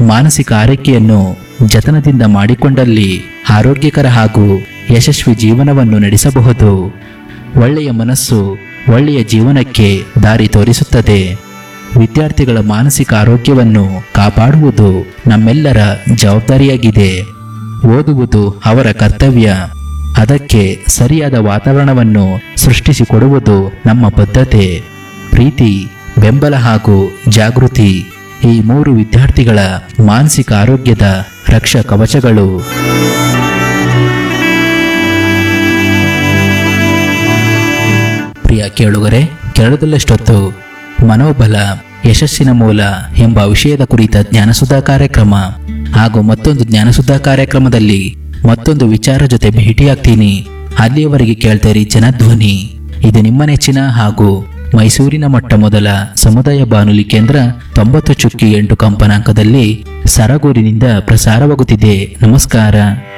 ಮಾನಸಿಕ ಆರೈಕೆಯನ್ನು ಜತನದಿಂದ ಮಾಡಿಕೊಂಡಲ್ಲಿ ಆರೋಗ್ಯಕರ ಹಾಗೂ ಯಶಸ್ವಿ ಜೀವನವನ್ನು ನಡೆಸಬಹುದು ಒಳ್ಳೆಯ ಮನಸ್ಸು ಒಳ್ಳೆಯ ಜೀವನಕ್ಕೆ ದಾರಿ ತೋರಿಸುತ್ತದೆ ವಿದ್ಯಾರ್ಥಿಗಳ ಮಾನಸಿಕ ಆರೋಗ್ಯವನ್ನು ಕಾಪಾಡುವುದು ನಮ್ಮೆಲ್ಲರ ಜವಾಬ್ದಾರಿಯಾಗಿದೆ ಓದುವುದು ಅವರ ಕರ್ತವ್ಯ ಅದಕ್ಕೆ ಸರಿಯಾದ ವಾತಾವರಣವನ್ನು ಸೃಷ್ಟಿಸಿಕೊಡುವುದು ನಮ್ಮ ಬದ್ಧತೆ ಪ್ರೀತಿ ಬೆಂಬಲ ಹಾಗೂ ಜಾಗೃತಿ ಈ ಮೂರು ವಿದ್ಯಾರ್ಥಿಗಳ ಮಾನಸಿಕ ಆರೋಗ್ಯದ ರಕ್ಷಾ ಕವಚಗಳು ಪ್ರಿಯ ಕೇಳುಗರೆ ಕೇಳದಲ್ಲಷ್ಟೊತ್ತು ಮನೋಬಲ ಯಶಸ್ಸಿನ ಮೂಲ ಎಂಬ ವಿಷಯದ ಕುರಿತ ಜ್ಞಾನಸುಧಾ ಕಾರ್ಯಕ್ರಮ ಹಾಗೂ ಮತ್ತೊಂದು ಜ್ಞಾನಸುಧಾ ಕಾರ್ಯಕ್ರಮದಲ್ಲಿ ಮತ್ತೊಂದು ವಿಚಾರ ಜೊತೆ ಭೇಟಿಯಾಗ್ತೀನಿ ಅಲ್ಲಿಯವರೆಗೆ ಕೇಳ್ತೀರಿ ಜನಧ್ವನಿ ಇದು ನಿಮ್ಮ ನೆಚ್ಚಿನ ಹಾಗೂ ಮೈಸೂರಿನ ಮೊಟ್ಟ ಮೊದಲ ಸಮುದಾಯ ಬಾನುಲಿ ಕೇಂದ್ರ ತೊಂಬತ್ತು ಚುಕ್ಕಿ ಎಂಟು ಕಂಪನಾಂಕದಲ್ಲಿ ಸರಗೂರಿನಿಂದ ಪ್ರಸಾರವಾಗುತ್ತಿದೆ ನಮಸ್ಕಾರ